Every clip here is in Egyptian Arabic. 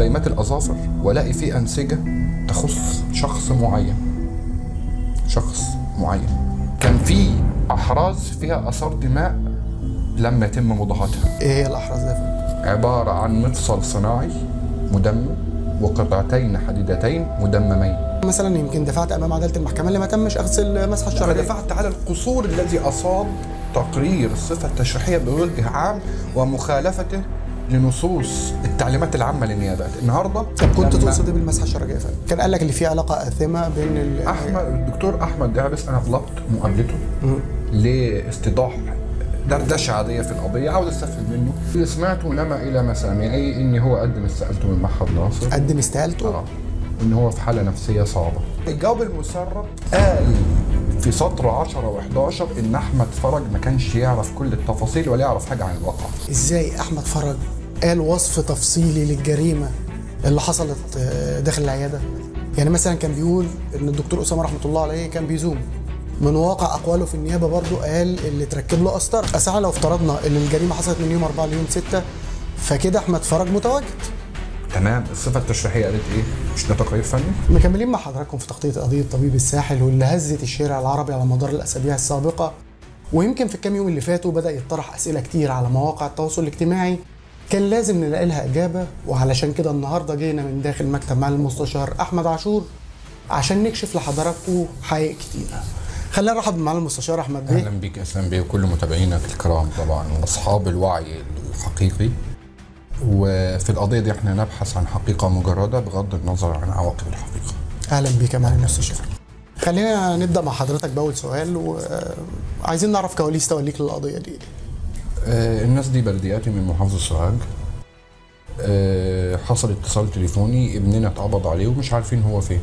مخيمات الاظافر والاقي في انسجه تخص شخص معين شخص معين كان في احراز فيها اثار دماء لم يتم مضاهاتها ايه هي الاحراز ده يا فندم؟ عباره عن مفصل صناعي مدمم وقطعتين حديدتين مدممين مثلا يمكن دفعت امام عداله المحكمه اللي ما تمش اخذ المسحه انا الشرعيه دفعت على القصور الذي اصاب تقرير الصفه التشريحيه بوجه عام ومخالفته لنصوص التعليمات العامه للنيابات النهارده طب كنت لما تقصد ايه بالمسحه الشرعيه يا فندم؟ كان قال لك اللي فيه علاقه اثمه بين ال- احمد الدكتور احمد دعبس انا طلبت مقابلته لاستيضاح دردشه عاديه في القضيه عاوز استفهم منه اللي سمعته لما الى مسامعي ان هو قدم استقالته من معهد ناصر قدم استقالته اه ان هو في حاله نفسيه صعبه الجواب المسرب قال في سطر 10 و11 ان احمد فرج ما كانش يعرف كل التفاصيل ولا يعرف حاجه عن الواقع ازاي احمد فرج قال وصف تفصيلي للجريمه اللي حصلت آه، داخل العياده يعني مثلا كان بيقول ان الدكتور اسامه رحمه الله عليه كان بيزوم من واقع اقواله في النيابه برضو قال اللي تركب له قسطره اساسا لو افترضنا ان الجريمه حصلت من يوم 4 ليوم 6 فكده احمد فرج متواجد تمام الصفه التشريحيه قالت ايه مش ده تقرير فني مكملين مع حضراتكم في تغطيه قضيه طبيب الساحل واللي هزت الشارع العربي على مدار الاسابيع السابقه ويمكن في الكام يوم اللي فاتوا بدا يطرح اسئله كتير على مواقع التواصل الاجتماعي كان لازم نلاقي لها اجابه وعلشان كده النهارده جينا من داخل مكتب مع المستشار احمد عاشور عشان نكشف لحضراتكم حقائق كتيره خلينا نرحب بمعالي المستشار احمد بيه اهلا بيك اسلام بيه وكل متابعينك الكرام طبعا واصحاب الوعي الحقيقي وفي القضيه دي احنا نبحث عن حقيقه مجرده بغض النظر عن عواقب الحقيقه اهلا بيك يا معالي المستشار خلينا نبدا مع حضرتك باول سؤال وعايزين نعرف كواليس توليك للقضيه دي آه، الناس دي بلدياتي من محافظة سوهاج آه، حصل اتصال تليفوني ابننا اتقبض عليه ومش عارفين هو فين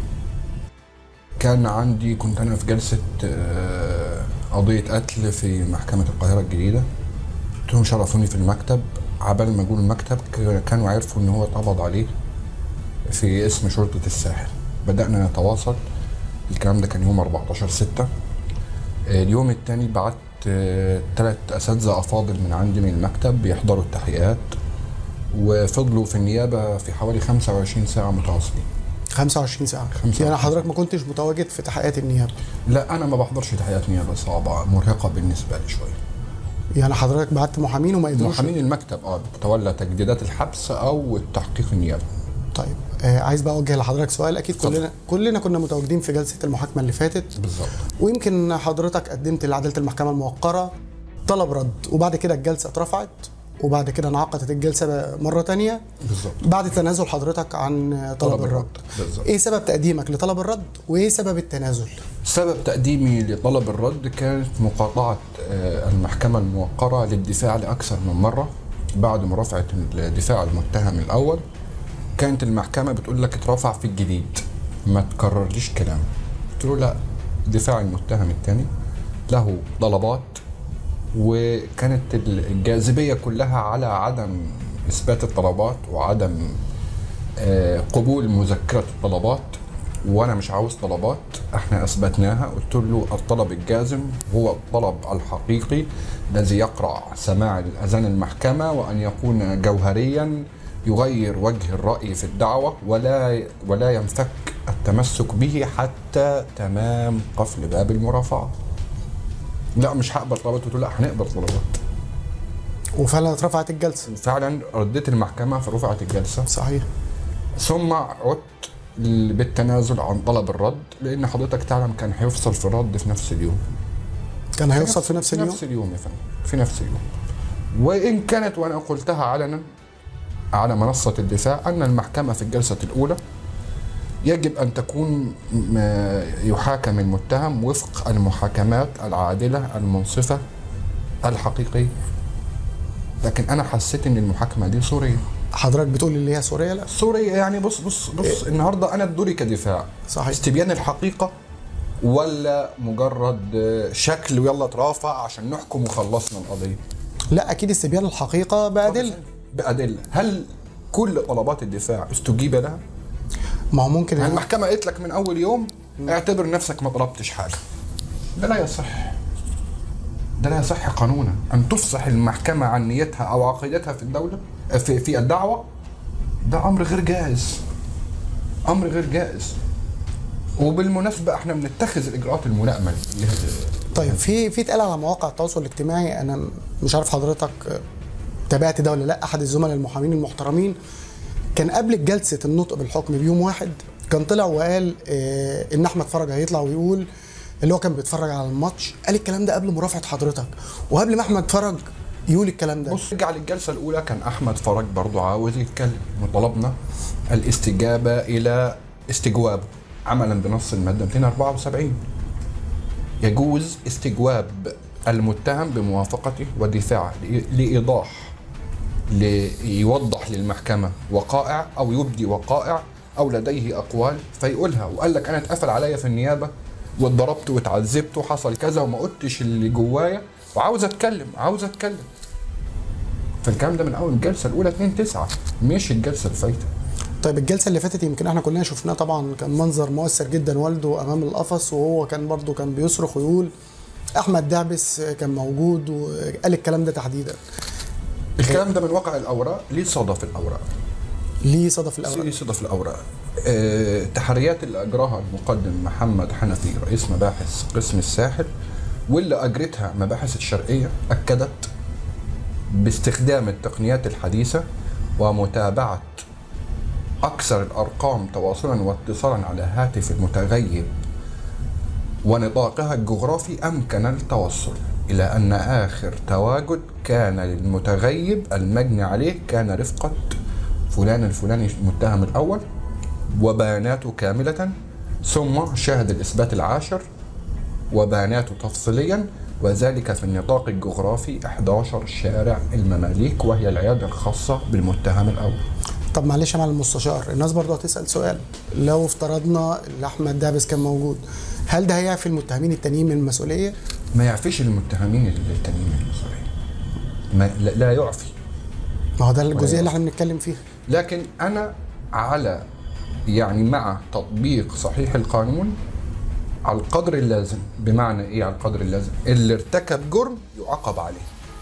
كان عندي كنت انا في جلسة آه، قضية قتل في محكمة القاهرة الجديدة قلت لهم شرفوني في المكتب عبال ما اقول المكتب ك- كانوا عرفوا ان هو اتقبض عليه في اسم شرطة الساحل بدأنا نتواصل الكلام ده كان يوم 14 6 اليوم التاني بعت ثلاث اساتذه افاضل من عندي من المكتب بيحضروا التحقيقات وفضلوا في النيابه في حوالي 25 ساعه متواصلين 25 ساعه 25 يعني حضرتك ما كنتش متواجد في تحقيقات النيابه لا انا ما بحضرش تحقيقات نيابه صعبه مرهقه بالنسبه لي شويه يعني حضرتك بعت محامين وما قدروش محامين المكتب اه بتتولى تجديدات الحبس او التحقيق النيابي طيب آه عايز بقى اوجه لحضرتك سؤال اكيد اتفضل. كلنا كلنا كنا متواجدين في جلسه المحاكمه اللي فاتت بالظبط ويمكن حضرتك قدمت لعداله المحكمه الموقره طلب رد وبعد كده الجلسه اترفعت وبعد كده انعقدت الجلسه مره تانية بالظبط بعد تنازل حضرتك عن طلب, طلب الرد الرد، بالظبط. ايه سبب تقديمك لطلب الرد وايه سبب التنازل سبب تقديمي لطلب الرد كانت مقاطعة آه، المحكمة الموقرة للدفاع لأكثر من مرة بعد مرافعة الدفاع المتهم الأول كانت المحكمة بتقول لك اترفع في الجديد ما تكررليش كلام قلت له لا دفاع المتهم الثاني له طلبات وكانت الجاذبية كلها على عدم إثبات الطلبات وعدم آه، قبول مذكرة الطلبات وانا مش عاوز طلبات احنا اثبتناها قلت له الطلب الجازم هو الطلب الحقيقي الذي يقرع سماع الاذان المحكمه وان يكون جوهريا يغير وجه الراي في الدعوه ولا ولا ينفك التمسك به حتى تمام قفل باب المرافعه لا مش هقبل طلبات قلت له لا هنقبل طلبات وفعلا اترفعت الجلسه فعلا رديت المحكمه فرفعت الجلسه صحيح ثم عدت بالتنازل عن طلب الرد لان حضرتك تعلم كان هيفصل في الرد في نفس اليوم كان هيوصل في نفس اليوم نفس اليوم يا فندم في نفس اليوم وان كانت وانا قلتها علنا على منصه الدفاع ان المحكمه في الجلسه الاولى يجب ان تكون م- يحاكم المتهم وفق المحاكمات العادله المنصفه الحقيقيه لكن انا حسيت ان المحاكمه دي سوريه حضرتك بتقول اللي هي سوريا لا سوريا يعني بص بص بص النهارده انا دوري كدفاع صحيح. استبيان الحقيقه ولا مجرد شكل ويلا اترافع عشان نحكم وخلصنا القضيه لا اكيد استبيان الحقيقه بادله بادله هل كل طلبات الدفاع استجيب لها ما هو ممكن المحكمه قالت لك من اول يوم اعتبر نفسك ما طلبتش حاجه ده لا يصح ده لا يصح قانونا ان تفصح المحكمه عن نيتها او عقيدتها في الدوله في في الدعوه ده امر غير جائز امر غير جائز وبالمناسبه احنا بنتخذ الاجراءات الملائمه لهذا طيب في في اتقال على مواقع التواصل الاجتماعي انا مش عارف حضرتك تابعت ده ولا لا احد الزملاء المحامين المحترمين كان قبل جلسه النطق بالحكم بيوم واحد كان طلع وقال آه، ان احمد فرج هيطلع ويقول اللي هو كان بيتفرج على الماتش قال الكلام ده قبل مرافعه حضرتك وقبل ما احمد فرج يقول الكلام ده بص رجع للجلسه الاولى كان احمد فرج برضو عاوز يتكلم وطلبنا الاستجابه الى استجوابه عملا بنص الماده 274 يجوز استجواب المتهم بموافقته ودفاعه لايضاح ليوضح للمحكمه وقائع او يبدي وقائع او لديه اقوال فيقولها وقال لك انا اتقفل عليا في النيابه واتضربت واتعذبت وحصل كذا وما قلتش اللي جوايا وعاوز اتكلم عاوز اتكلم فالكلام ده من اول الجلسه الاولى 2 9 مش الجلسه الفايته طيب الجلسه اللي فاتت يمكن احنا كلنا شفناه طبعا كان منظر مؤثر جدا والده امام القفص وهو كان برضه كان بيصرخ ويقول احمد دعبس كان موجود وقال الكلام ده تحديدا الكلام ده من واقع الاوراق ليه صدى في الاوراق ليه صدى في الاوراق ليه صدى في الاوراق آه، تحريات اللي اجراها المقدم محمد حنفي رئيس مباحث قسم الساحل واللي اجرتها مباحث الشرقيه اكدت باستخدام التقنيات الحديثه ومتابعه اكثر الارقام تواصلا واتصالا على هاتف المتغيب ونطاقها الجغرافي امكن التوصل الى ان اخر تواجد كان للمتغيب المجني عليه كان رفقه فلان الفلاني المتهم الاول وبياناته كامله ثم شاهد الاثبات العاشر وبياناته تفصيليا وذلك في النطاق الجغرافي 11 شارع المماليك وهي العياده الخاصه بالمتهم الاول طب معلش يا معالي المستشار الناس برضه هتسال سؤال لو افترضنا ان احمد دعبس كان موجود هل ده هيعفي المتهمين التانيين من المسؤوليه؟ ما يعفيش المتهمين التانيين من المسؤوليه ما لا, لا يعفي ما هو ده الجزئيه اللي احنا بنتكلم فيها لكن انا على يعني مع تطبيق صحيح القانون على القدر اللازم بمعنى ايه على القدر اللازم اللي ارتكب جرم يعاقب عليه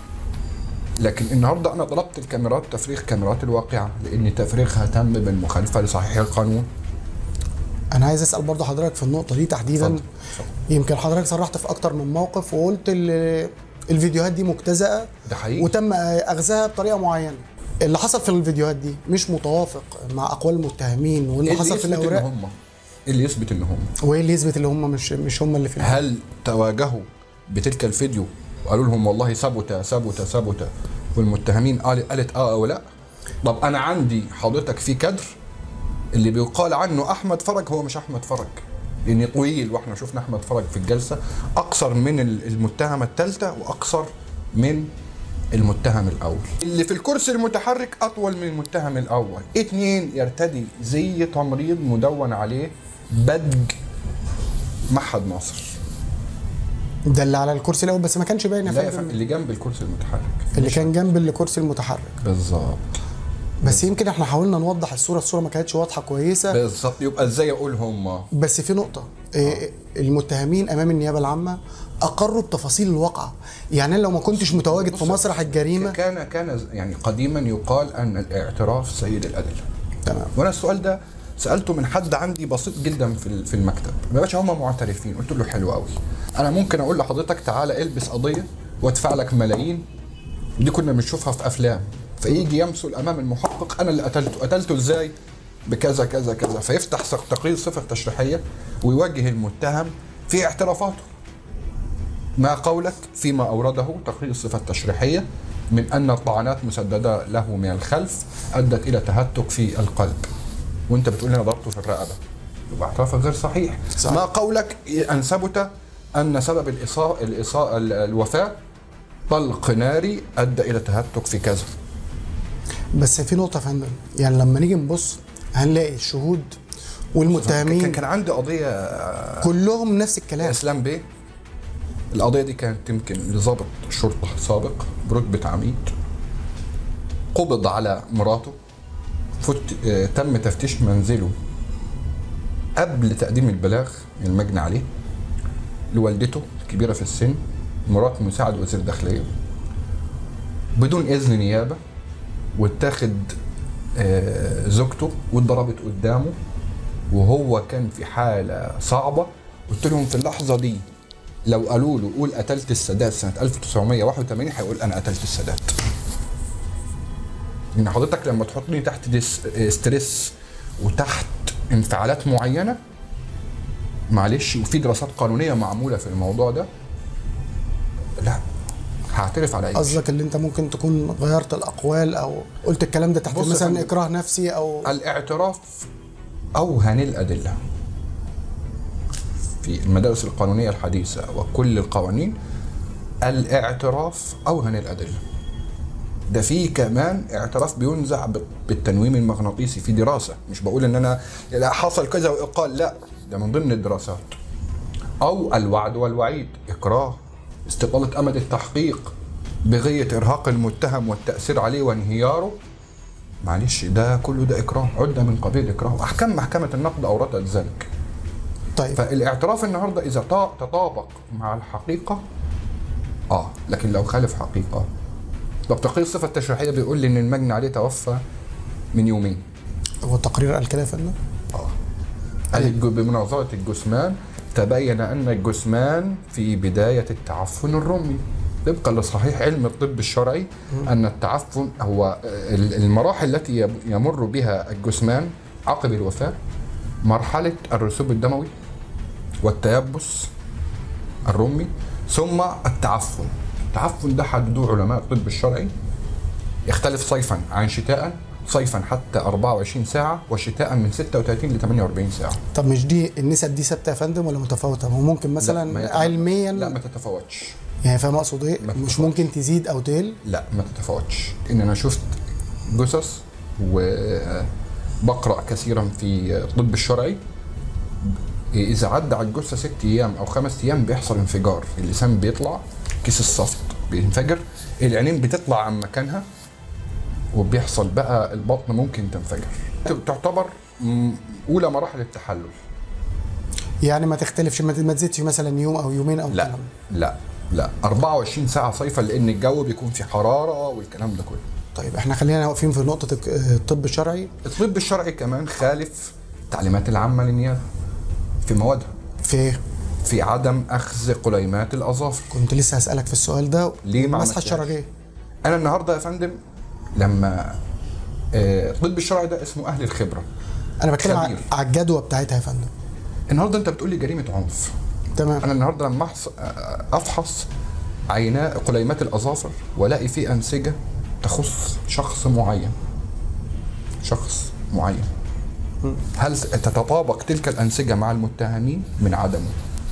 لكن النهارده انا طلبت الكاميرات تفريغ كاميرات الواقعه لان تفريغها تم بالمخالفه لصحيح القانون انا عايز اسال برضه حضرتك في النقطه دي تحديدا اتفضل، اتفضل. يمكن حضرتك صرحت في اكتر من موقف وقلت ال- الفيديوهات دي مجتزأه ده حقيقي وتم اخذها بطريقه معينه اللي حصل في الفيديوهات دي مش متوافق مع اقوال المتهمين واللي إيه اللي حصل في يثبت ان الاوراق هم إيه اللي يثبت ان هم وايه اللي يثبت اللي هم مش مش هم اللي في الفيديو؟ هل تواجهوا بتلك الفيديو وقالوا لهم والله ثبت ثبت ثبت والمتهمين قال قالت اه او لا طب انا عندي حضرتك في كدر اللي بيقال عنه احمد فرج هو مش احمد فرج لان طويل واحنا شفنا احمد فرج في الجلسه اقصر من المتهمه الثالثه واقصر من المتهم الاول اللي في الكرسي المتحرك اطول من المتهم الاول اتنين يرتدي زي تمريض مدون عليه بدج معهد ناصر ده اللي على الكرسي الاول بس ما كانش باين يا لا يا فندم فندم اللي جنب الكرسي المتحرك اللي كان جنب الكرسي المتحرك بالظبط بس يمكن احنا حاولنا نوضح الصوره الصوره ما كانتش واضحه كويسه بالظبط يبقى ازاي اقول هم بس في نقطه إيه المتهمين امام النيابه العامه اقروا بتفاصيل الواقعه يعني أنا لو ما كنتش متواجد في بص، مسرح الجريمه كان كان يعني قديما يقال ان الاعتراف سيد الادله تمام وانا السؤال ده سالته من حد عندي بسيط جدا في ال- في المكتب يا باشا هم معترفين قلت له حلو قوي انا ممكن اقول لحضرتك تعالى البس قضيه وادفع لك ملايين دي كنا بنشوفها في افلام فيجي يمثل امام المحقق انا اللي قتلته قتلته ازاي بكذا كذا كذا فيفتح س- تقرير صفه تشريحيه ويوجه المتهم في اعترافاته ما قولك فيما اورده تقرير الصفه التشريحيه من ان الطعنات مسدده له من الخلف ادت الى تهتك في القلب وانت بتقول لي انا ضربته في الرقبه يبقى اعترافك غير صحيح صح. ما قولك ان ثبت ان سبب الاصابه الاصابه الوفاه طلق ناري ادى الى تهتك في كذا بس في نقطه يا فندم يعني لما نيجي نبص هنلاقي الشهود كان والمتهمين كان عندي قضيه كلهم نفس الكلام اسلام بيه القضيه دي كانت يمكن لضابط شرطه سابق برتبه عميد قبض على مراته فت... آه، تم تفتيش منزله قبل تقديم البلاغ المجني عليه لوالدته الكبيره في السن مرات مساعد وزير داخليه بدون اذن نيابه واتاخد آه، زوجته واتضربت قدامه وهو كان في حاله صعبه قلت لهم في اللحظه دي لو قالوا له قول قتلت السادات سنه 1981 هيقول انا قتلت السادات ان حضرتك لما تحطني تحت ديس ستريس وتحت انفعالات معينه معلش وفي دراسات قانونيه معموله في الموضوع ده لا هعترف على اي شيء. قصدك اللي انت ممكن تكون غيرت الاقوال او قلت الكلام ده تحت بص يا مثلا فندم. اكراه نفسي او الاعتراف اوهن الادله في المدارس القانونيه الحديثه وكل القوانين الاعتراف اوهن الادله ده في كمان اعتراف بينزع ب- بالتنويم المغناطيسي في دراسه مش بقول ان انا لا حصل كذا واقال لا ده من ضمن الدراسات او الوعد والوعيد اكراه استطاله امد التحقيق بغيه ارهاق المتهم والتاثير عليه وانهياره معلش ده كله ده اكراه عده من قبيل اكراه واحكام محكمه النقد اوردت ذلك طيب فالاعتراف النهارده اذا طا- تطابق مع الحقيقه اه لكن لو خالف حقيقه طب تقرير الصفه التشريحيه بيقول لي ان المجني عليه توفى من يومين هو التقرير قال كده يا فندم قال الج- بمناظره الجثمان تبين ان الجثمان في بدايه التعفن الرمي طبقا لصحيح علم الطب الشرعي ان التعفن هو ال- المراحل التي يب- يمر بها الجثمان عقب الوفاه مرحله الرسوب الدموي والتيبس الرمي ثم التعفن التعفن ده حددوه علماء الطب الشرعي يختلف صيفا عن شتاء صيفا حتى 24 ساعة وشتاء من 36 ل 48 ساعة طب مش دي النسب دي ثابته يا فندم ولا متفاوته هو ممكن لا، ما مثلا يتفاوت. علميا لا ما تتفاوتش يعني فاهم اقصد ايه ما مش تتفاوتش. ممكن تزيد او تقل لا ما تتفاوتش ان انا شفت جثث وبقرا كثيرا في الطب الشرعي اذا عدى على الجثه ست ايام او خمس ايام بيحصل انفجار اللسان بيطلع كيس الصفت بينفجر العينين بتطلع عن مكانها وبيحصل بقى البطن ممكن تنفجر تعتبر م- اولى مراحل التحلل يعني ما تختلفش ما ما تزيدش مثلا يوم او يومين او لا الكلام ده. لا لا 24 ساعه صيفا لان الجو بيكون في حراره والكلام ده كله طيب احنا خلينا واقفين في نقطه الك- الطب الشرعي الطب الشرعي كمان خالف التعليمات العامة للنيابة في موادها في في عدم أخذ قليمات الأظافر كنت لسه هسالك في السؤال ده ليه ما المسحه عملتهاش؟ الشرجيه أنا النهاردة يا فندم لما آه، الطب الشرعي ده اسمه أهل الخبرة انا بتكلم خبير. ع- على الجدوى بتاعتها يا فندم النهاردة أنت بتقول لي جريمة عنف تمام أنا النهاردة لما أحص- آه، أفحص عيناء قليمات الأظافر وألاقي في أنسجة تخص شخص معين شخص معين هل تتطابق تلك الأنسجة مع المتهمين من عدمه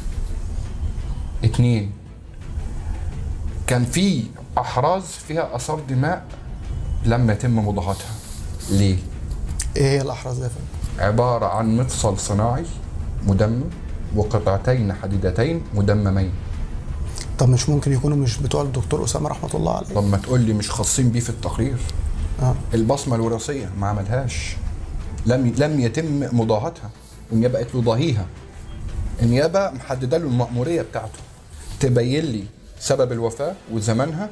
اتنين كان في أحراز فيها آثار دماء لم يتم مضاهاتها ليه؟ ايه هي الاحراز دي يا فندم عبارة عن مفصل صناعي مدمم وقطعتين حديدتين مدممين طب مش ممكن يكونوا مش بتوع الدكتور اسامه رحمه الله عليه طب ما تقول لي مش خاصين بيه في التقرير اه البصمة الوراثية ما عملهاش لم لم يتم مضاهاتها النيابة قالت له ضاهيها النيابة محددة له المأمورية بتاعته تبين لي سبب الوفاة وزمانها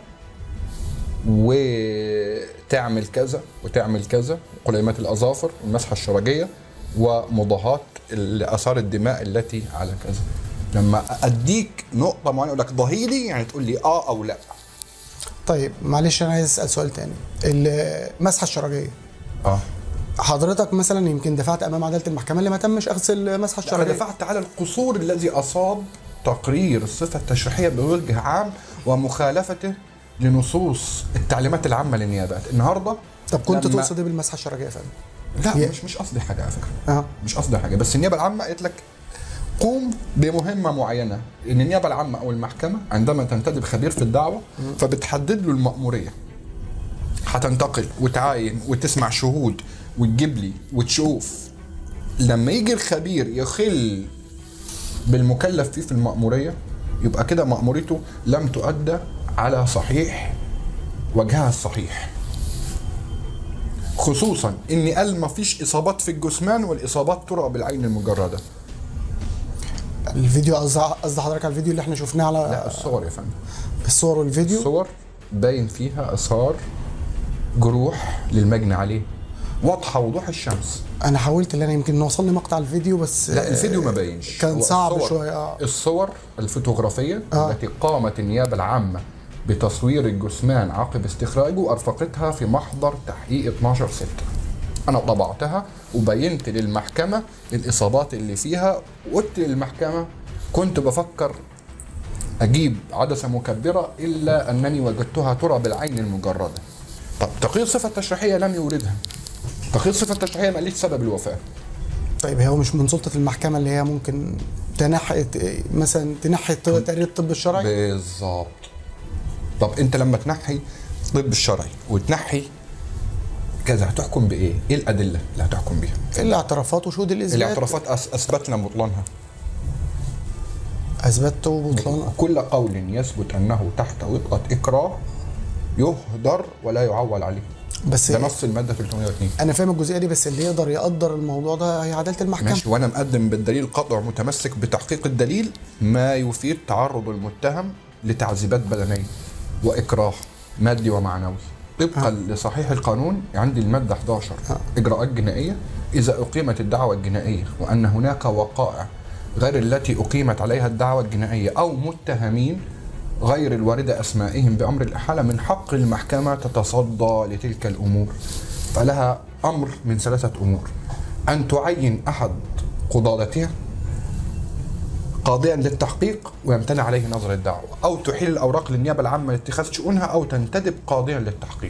وتعمل كذا وتعمل كذا قليمات الأظافر والمسحة الشرجية ومضاهاة آثار الدماء التي على كذا لما أديك نقطة معينة أقول لك ضهيلي يعني تقول لي آه أو لا طيب معلش انا عايز اسال سؤال تاني المسحه الشرجيه آه حضرتك مثلا يمكن دفعت امام عداله المحكمه اللي ما تمش اخذ المسحه أنا الشرجيه دفعت على القصور الذي أصاب تقرير الصفة التشريحية بوجه عام ومخالفته لنصوص التعليمات العامة للنيابات النهاردة طب كنت لما- تقصد ايه بالمسحه الشرجيه يا فندم؟ لا هي- مش مش قصدي حاجة على فكرة اه مش قصدي حاجة بس النيابة العامة قالت لك قوم بمهمة معينة إن النيابة العامة أو المحكمة عندما تنتدب خبير في الدعوة فبتحدد له المأمورية هتنتقل وتعاين وتسمع شهود وتجيب لي وتشوف لما يجي الخبير يخل بالمكلف فيه في المأمورية يبقى كده مأموريته لم تؤدى على صحيح وجهها الصحيح خصوصا ان قال ما فيش اصابات في الجثمان والاصابات ترى بالعين المجرده الفيديو قصد قصد حضرتك على الفيديو اللي احنا شفناه على لا الصور يا فندم الصور والفيديو الصور باين فيها اثار جروح للمجني عليه واضحه وضوح الشمس انا حاولت ان انا يمكن نوصلني مقطع الفيديو بس لا الفيديو ما باينش كان هو صعب الصور- شويه اه الصور الفوتوغرافيه آه. التي قامت النيابه العامه بتصوير الجثمان عقب استخراجه ارفقتها في محضر تحقيق 12 6 انا طبعتها وبينت للمحكمه الاصابات اللي فيها وقلت للمحكمه كنت بفكر اجيب عدسه مكبره الا انني وجدتها ترى بالعين المجرده طب تقييد صفه تشريحيه لم يوردها تقييد صفه تشريحيه ما قاليش سبب الوفاه طيب هو مش من سلطه المحكمه اللي هي ممكن تنحي مثلا تنحي الط- تقرير الطب الشرعي بالظبط طب انت لما تنحي الطب الشرعي وتنحي كذا هتحكم بايه؟ ايه الادله اللي هتحكم بيها؟ الاعترافات وشهود الاثبات الاعترافات أس- اثبتنا بطلانها اثبتوا بطلان كل قول يثبت انه تحت وطأة اكراه يهدر ولا يعول عليه بس ده نص الماده 302 انا فاهم الجزئيه دي بس اللي يقدر يقدر الموضوع ده هي عداله المحكمه ماشي وانا مقدم بالدليل قطع متمسك بتحقيق الدليل ما يفيد تعرض المتهم لتعذيبات بدنيه واكراه مادي ومعنوي طبقا لصحيح القانون عندي الماده 11 اجراءات جنائيه اذا اقيمت الدعوى الجنائيه وان هناك وقائع غير التي اقيمت عليها الدعوى الجنائيه او متهمين غير الوارده اسمائهم بامر الاحاله من حق المحكمه تتصدى لتلك الامور فلها امر من ثلاثه امور ان تعين احد قضاتها قاضيا للتحقيق ويمتنع عليه نظر الدعوة أو تحيل الأوراق للنيابة العامة لاتخاذ شؤونها أو تنتدب قاضيا للتحقيق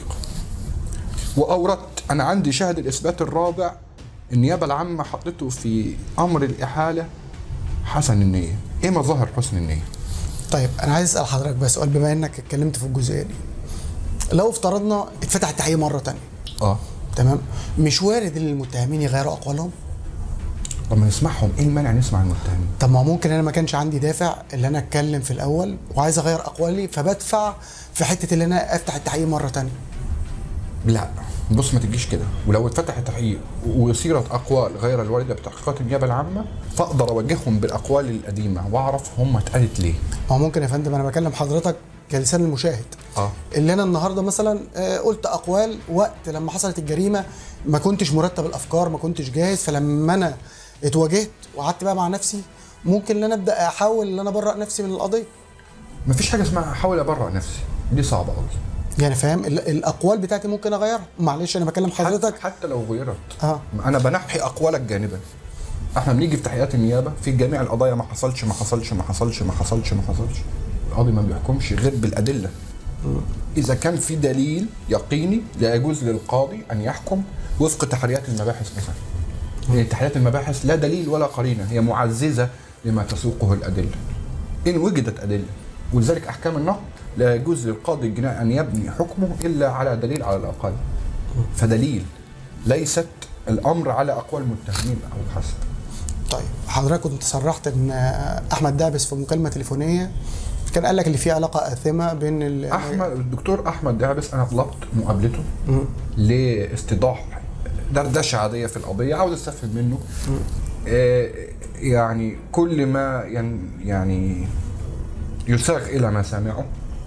وأوردت أنا عندي شاهد الإثبات الرابع النيابة العامة حطته في أمر الإحالة حسن النية إيه مظاهر حسن النية؟ طيب انا عايز اسال حضرتك بس سؤال بما انك اتكلمت في الجزئيه دي لو افترضنا اتفتح التحقيق مره تانية آه تمام مش وارد ان المتهمين يغيروا اقوالهم طب ما نسمعهم إيه المانع نسمع المتهمين؟ طب ما هو ممكن انا ما كانش عندي دافع اللي انا اتكلم في الاول وعايز اغير اقوالي فبدفع في حته اللي انا افتح التحقيق مره تانية لا بص ما تجيش كده ولو اتفتح التحقيق وصيرت اقوال غير الوارده بتحقيقات النيابه العامه فاقدر اوجههم بالاقوال القديمه واعرف هم اتقالت ليه ما هو ممكن يا فندم انا بكلم حضرتك كلسان المشاهد اه اللي انا النهارده مثلا آه، قلت اقوال وقت لما حصلت الجريمه ما كنتش مرتب الافكار ما كنتش جاهز فلما انا اتواجهت وقعدت بقى مع نفسي ممكن ان انا ابدا احاول ان انا ابرأ نفسي من القضيه مفيش حاجه اسمها احاول ابرع نفسي دي صعبه قوي يعني فاهم ال- الاقوال بتاعتي ممكن اغيرها معلش انا بكلم حضرتك حتى, حتى لو غيرت اه انا بنحي اقوالك جانبا احنا بنيجي في تحقيقات النيابه في جميع القضايا ما حصلش ما حصلش ما حصلش ما حصلش ما حصلش القاضي ما بيحكمش غير بالادله اذا كان في دليل يقيني لا يجوز للقاضي ان يحكم وفق تحريات المباحث مثلا يعني تحريات المباحث لا دليل ولا قرينه هي معززه لما تسوقه الادله ان وجدت ادله ولذلك احكام النقد لا يجوز للقاضي الجنائي ان يبني حكمه الا على دليل على الاقل فدليل ليست الامر على اقوال المتهمين او الحسب طيب حضرتك كنت صرحت ان آه، احمد دعبس في مكالمه تليفونيه كان قال لك اللي في علاقه اثمه بين ال- احمد الدكتور احمد دعبس انا طلبت مقابلته لاستيضاح دردشه عاديه في القضيه عاوز استفهم منه آه، يعني كل ما ين- يعني يساغ الى ما سمعه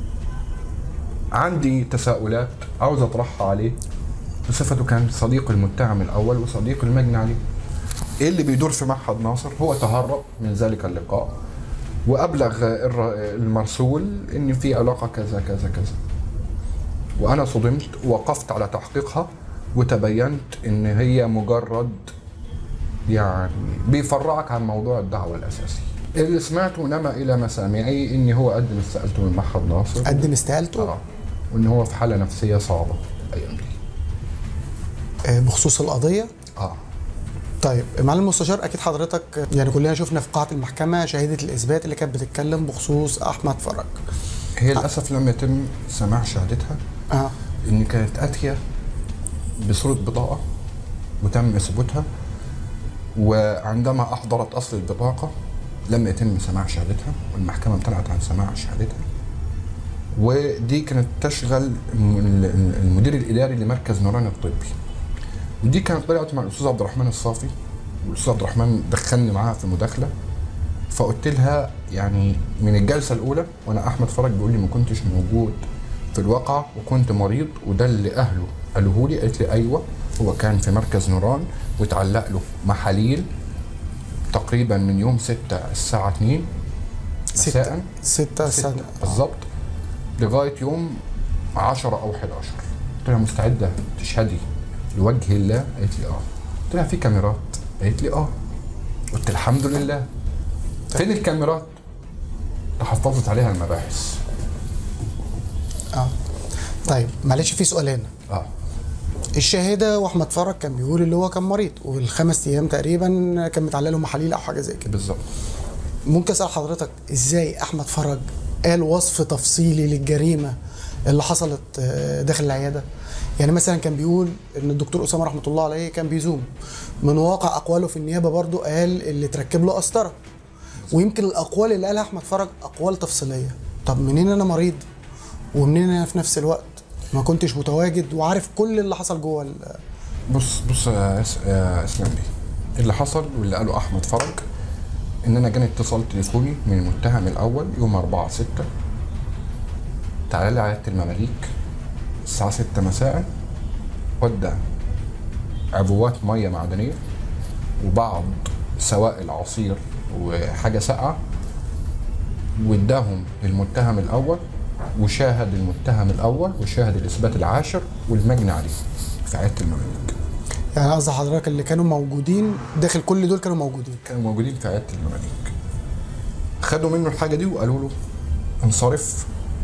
عندي تساؤلات عاوز اطرحها عليه بصفته كان صديق المتهم الاول وصديق المجني عليه ايه اللي بيدور في معهد ناصر هو تهرب من ذلك اللقاء وابلغ الر- المرسول ان في علاقه كذا كذا كذا وانا صدمت ووقفت على تحقيقها وتبينت ان هي مجرد يعني بيفرعك عن موضوع الدعوه الاساسي اللي سمعته نما الى مسامعي ان هو قدم استقالته من معهد ناصر قدم استقالته اه وان هو في حاله نفسيه صعبه الايام دي آه، بخصوص القضيه اه طيب معالي المستشار اكيد حضرتك يعني كلنا شفنا في قاعه المحكمه شهيده الاثبات اللي كانت بتتكلم بخصوص احمد فرج هي للاسف لم يتم سماع شهادتها اه ان كانت اتيه بصوره بطاقه وتم ثبوتها وعندما احضرت اصل البطاقه لم يتم سماع شهادتها والمحكمه امتنعت عن سماع شهادتها ودي كانت تشغل الم- المدير الاداري لمركز نوران الطبي ودي كانت طلعت مع الاستاذ عبد الرحمن الصافي والاستاذ عبد الرحمن دخلني معاها في مداخله فقلت لها يعني من الجلسه الاولى وانا احمد فرج بيقول لي ما كنتش موجود في الواقعه وكنت مريض وده اللي اهله قالوه لي قالت لي ايوه هو كان في مركز نوران وتعلق له محاليل تقريبا من يوم 6 الساعة 2 ستة مساء ستة ستة سنة بالظبط لغاية يوم 10 أو 11 قلت لها مستعدة تشهدي لوجه الله قالت لي اه قلت لها في كاميرات قالت لي اه قلت الحمد لله فين الكاميرات تحفظت عليها المباحث اه طيب معلش في سؤال هنا اه الشهاده واحمد فرج كان بيقول اللي هو كان مريض والخمس ايام تقريبا كان متعلق له محاليل او حاجه زي كده بالظبط ممكن اسال حضرتك ازاي احمد فرج قال وصف تفصيلي للجريمه اللي حصلت آه، داخل العياده يعني مثلا كان بيقول ان الدكتور اسامه رحمه الله عليه كان بيزوم من واقع اقواله في النيابه برضو قال اللي تركب له قسطره ويمكن الاقوال اللي قالها احمد فرج اقوال تفصيليه طب منين انا مريض ومنين انا في نفس الوقت ما كنتش متواجد وعارف كل اللي حصل جوه ال- بص بص يا إس- يا اسلام بيه اللي حصل واللي قاله احمد فرج ان انا جاني اتصال تليفوني من المتهم الاول يوم 4 6 تعالى لي عياده المماليك الساعه 6 مساء ودى عبوات ميه معدنيه وبعض سوائل عصير وحاجه ساقعه واداهم للمتهم الاول وشاهد المتهم الاول وشاهد الاثبات العاشر والمجني عليه في عياده المماليك يعني قصدي حضرتك اللي كانوا موجودين داخل كل دول كانوا موجودين كانوا موجودين في عياده المماليك خدوا منه الحاجه دي وقالوا له انصرف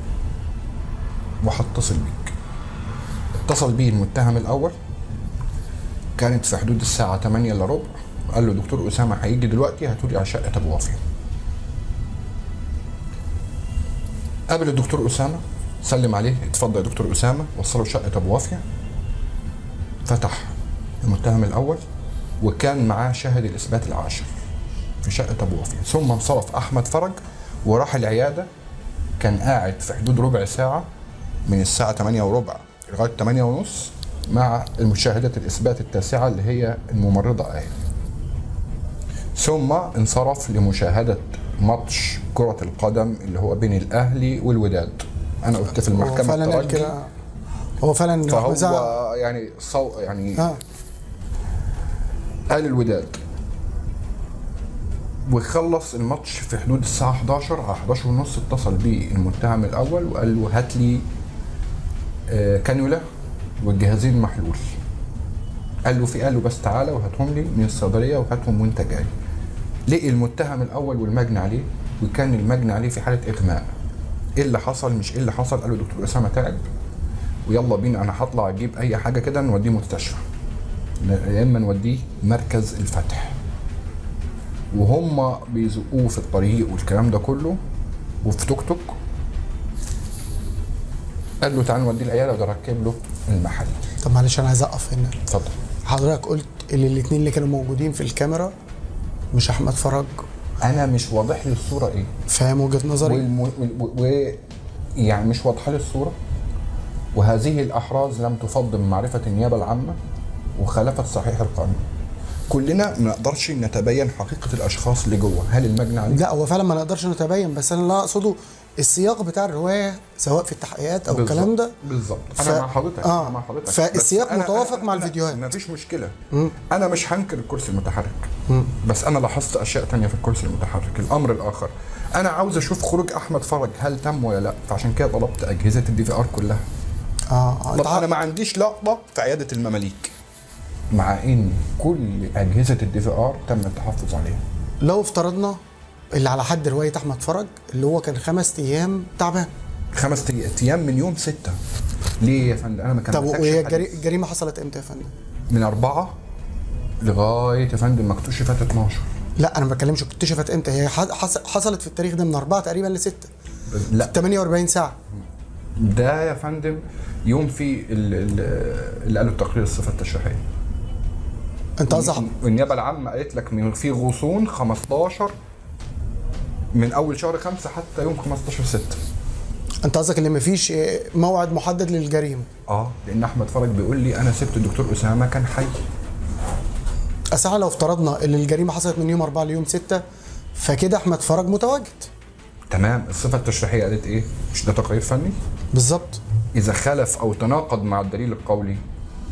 وهتصل بيك اتصل بيه المتهم الاول كانت في حدود الساعه 8 الا ربع قال له دكتور اسامه هيجي دلوقتي هاتولي على شقه ابو وافي قابل الدكتور اسامه سلم عليه اتفضل يا دكتور اسامه وصله شقه ابو وافيه فتح المتهم الاول وكان معاه شاهد الاثبات العاشر في شقه ابو وفيه ثم انصرف احمد فرج وراح العياده كان قاعد في حدود ربع ساعه من الساعه 8 وربع لغايه 8 ونص مع المشاهدة الإثبات التاسعة اللي هي الممرضة آية ثم انصرف لمشاهدة ماتش كرة القدم اللي هو بين الأهلي والوداد أنا قلت في هو المحكمة فعلا قال الترجي كده هو فعلا فهو زعق. يعني صو يعني اه قال الوداد وخلص الماتش في حدود الساعة 11 على 11 ونص اتصل بيه المتهم الأول وقال له هات لي آه، كانيولا والجهازين محلول قال له في قال له بس تعالى وهاتهم لي من الصيدلية وهاتهم وانت جاي لقي المتهم الأول والمجني عليه وكان المجني عليه في حالة إغماء ايه اللي حصل مش ايه اللي حصل قال له دكتور أسامة تعب ويلا بينا انا هطلع اجيب اي حاجة كده نوديه مستشفى يا اما نوديه مركز الفتح وهم بيزقوه في الطريق والكلام ده كله وفي توك توك قال له تعال نوديه العياده وده ركب له المحل طب معلش انا عايز اقف هنا اتفضل حضرتك قلت ان الاثنين اللي كانوا موجودين في الكاميرا مش احمد فرج انا مش واضح لي الصوره ايه فاهم وجهه نظري والم... و... و... يعني مش واضحه لي الصوره وهذه الاحراز لم تفض من معرفه النيابه العامه وخالفت صحيح القانون كلنا ما نقدرش نتبين حقيقه الاشخاص اللي جوه هل المجني عليه لا هو فعلا ما نقدرش نتبين بس انا اللي اقصده السياق بتاع الروايه سواء في التحقيقات او الكلام ده بالظبط ف- انا مع حضرتك آه. انا مع حضرتك فالسياق بس أنا- متوافق أنا- مع أنا- الفيديوهات. ما فيش مشكله انا مش هنكر الكرسي المتحرك بس انا لاحظت اشياء تانية في الكرسي المتحرك الامر الاخر انا عاوز اشوف خروج احمد فرج هل تم ولا لا فعشان كده طلبت اجهزه الدي في ار كلها اه آه، طب انت انا ع- ما عنديش لقطه في عياده المماليك مع ان كل اجهزه الدي في ار تم التحفظ عليها لو افترضنا اللي على حد روايه احمد فرج اللي هو كان خمس ايام تعبان خمس تي- ايام من يوم ستة ليه يا فندم انا ما طب كملتكش وهي الحديث. الجري- الجريمه حصلت امتى يا فندم؟ من أربعة لغاية يا فندم ما اكتشفت 12 لا انا ما بتكلمش اكتشفت امتى هي ح- حص- حصلت في التاريخ ده من اربعه تقريبا لسته لا 48 ساعه ده يا فندم يوم في ال- ال- اللي قالوا التقرير الصفة التشريحية انت قصدك النيابة العامة قالت لك من في غصون 15 من أول شهر خمسة حتى يوم 15 6 انت قصدك ان مفيش اه، موعد محدد للجريمه اه لأن أحمد فرج بيقول لي أنا سبت الدكتور أسامة كان حي اصل احنا لو افترضنا ان الجريمه حصلت من يوم 4 ليوم 6 فكده احمد فرج متواجد تمام الصفة التشريحية قالت إيه؟ مش ده تقرير فني؟ بالظبط إذا خالف أو تناقض مع الدليل القولي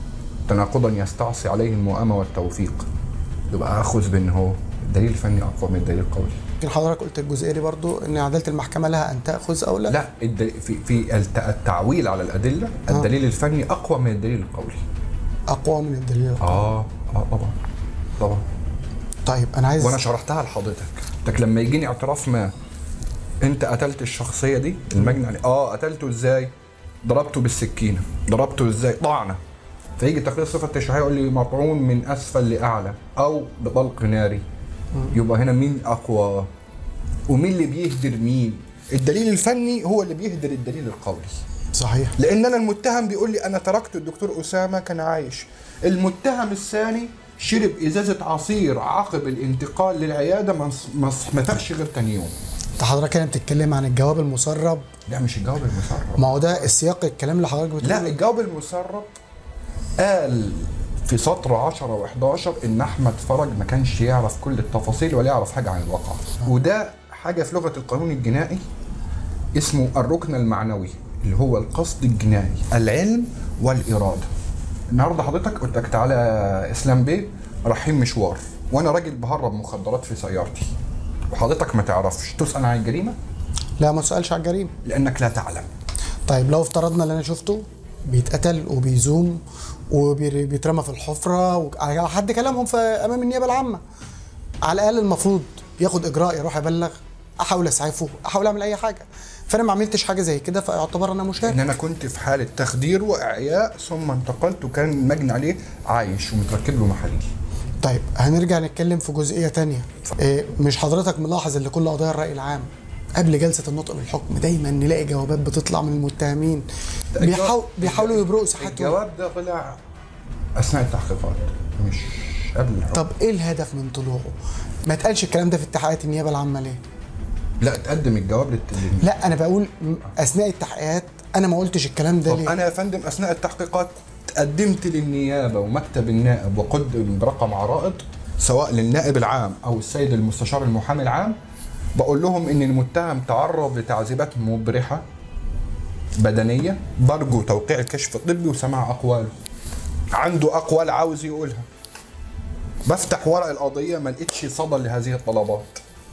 تناقضا يستعصي عليه المؤامه والتوفيق يبقى اخذ بان هو الدليل الفني اقوى من الدليل القولي يمكن حضرتك قلت الجزئيه دي برضو ان عداله المحكمه لها ان تاخذ او لا لا الدل... في في الت- التعويل على الادله الدليل الفني اقوى من الدليل القولي اقوى من الدليل القولي. اه اه طبعا طبعا طيب انا عايز وانا شرحتها لحضرتك لك لما يجيني اعتراف ما انت قتلت الشخصيه دي المجني عليه اه قتلته ازاي ضربته بالسكينه ضربته ازاي طعنه فيجي تقرير الصفه التشريحيه يقول لي مطعون من اسفل لاعلى او بطلق ناري يبقى هنا مين اقوى ومين اللي بيهدر مين الدليل الفني هو اللي بيهدر الدليل القولي صحيح لان انا المتهم بيقول لي انا تركت الدكتور اسامه كان عايش المتهم الثاني شرب ازازه عصير عقب الانتقال للعياده ما ما ما فاقش غير تاني يوم انت حضرتك هنا بتتكلم عن الجواب المسرب لا مش الجواب المسرب ما هو ده السياق الكلام اللي حضرتك بتقوله لا الجواب المسرب قال في سطر 10 و11 ان احمد فرج ما كانش يعرف كل التفاصيل ولا يعرف حاجه عن الواقع وده حاجه في لغه القانون الجنائي اسمه الركن المعنوي اللي هو القصد الجنائي العلم والاراده النهارده حضرتك قلت لك تعالى اسلام بيه رايحين مشوار وانا راجل بهرب مخدرات في سيارتي وحضرتك ما تعرفش تسال عن الجريمه لا ما تسالش على الجريمه لانك لا تعلم طيب لو افترضنا اللي انا شفته بيتقتل وبيزوم وبيترمى في الحفره و- على حد كلامهم في امام النيابه العامه على الاقل المفروض ياخد اجراء يروح يبلغ احاول اسعفه احاول اعمل اي حاجه فانا ما عملتش حاجه زي كده فاعتبر انا مشارك ان انا كنت في حاله تخدير واعياء ثم انتقلت وكان المجني عليه عايش ومتركب له محاليل طيب هنرجع نتكلم في جزئيه تانية إيه مش حضرتك ملاحظ ان كل قضايا الراي العام قبل جلسه النطق بالحكم دايما نلاقي جوابات بتطلع من المتهمين بيحاول بيحاولوا يبرئوا صحتهم الجواب ده طلع اثناء التحقيقات مش قبل الحكم طب ايه الهدف من طلوعه؟ ما اتقالش الكلام ده في اتحادات النيابه العامه ليه؟ لا تقدم الجواب للتلميذ لا انا بقول م- اثناء التحقيقات انا ما قلتش الكلام ده طب ليه؟ انا يا فندم اثناء التحقيقات قدمت للنيابه ومكتب النائب وقدم برقم عرائض سواء للنائب العام او السيد المستشار المحامي العام بقول لهم ان المتهم تعرض لتعذيبات مبرحه بدنيه برجو توقيع الكشف الطبي وسماع اقواله عنده اقوال عاوز يقولها بفتح ورق القضيه ما لقيتش صدى لهذه الطلبات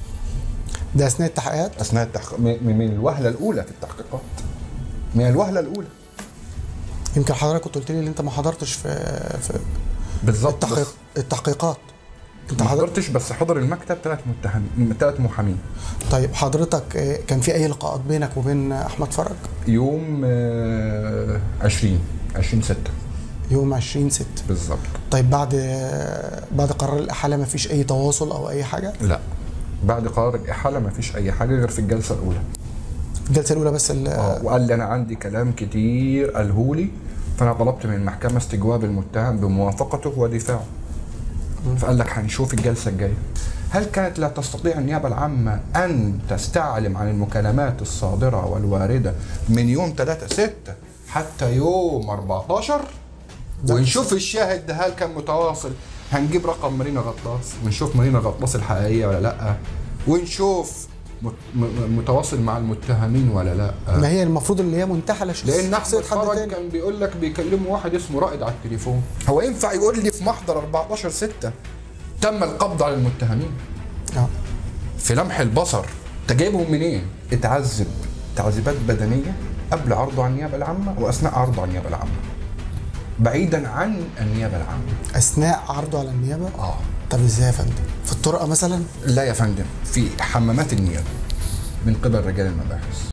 ده اثناء التحقيقات اثناء التحقيق من من الوهله الاولى في التحقيقات من الوهله الاولى يمكن حضرتك كنت قلت لي ان انت ما حضرتش في في بالظبط التحقيق بس التحقيقات انت ما حضرتك حضرتش بس حضر المكتب ثلاث متهمين ثلاث محامين طيب حضرتك آه، كان في اي لقاءات بينك وبين احمد فرج؟ يوم آه، 20 20 6 يوم 20 6 بالظبط طيب بعد آه، بعد قرار الاحاله ما فيش اي تواصل او اي حاجه؟ لا بعد قرار الاحاله ما فيش اي حاجه غير في الجلسه الاولى الجلسه الاولى بس ال- آه، وقال لي انا عندي كلام كتير قاله لي فانا طلبت من المحكمه استجواب المتهم بموافقته ودفاعه فقال لك هنشوف الجلسه الجايه هل كانت لا تستطيع النيابه العامه ان تستعلم عن المكالمات الصادره والوارده من يوم 3 6 حتى يوم 14 ونشوف الشاهد ده هل كان متواصل هنجيب رقم مارينا غطاس ونشوف مارينا غطاس الحقيقيه ولا لا ونشوف مت- م- متواصل مع المتهمين ولا لا ما هي المفروض اللي هي منتحله شخص- لان احمد شخصية حد فرج تاني. كان بيقول لك بيكلموا واحد اسمه رائد على التليفون هو ينفع يقول لي في محضر 14 6 تم القبض على المتهمين آه. في لمح البصر انت جايبهم منين اتعذب تعذيبات بدنيه قبل عرضه على النيابه العامه واثناء عرضه على النيابه العامه بعيدا عن النيابه العامه اثناء عرضه على النيابه؟ اه طب ازاي يا فندم؟ في الطرقه مثلا؟ لا يا فندم في حمامات النيابه من قبل رجال المباحث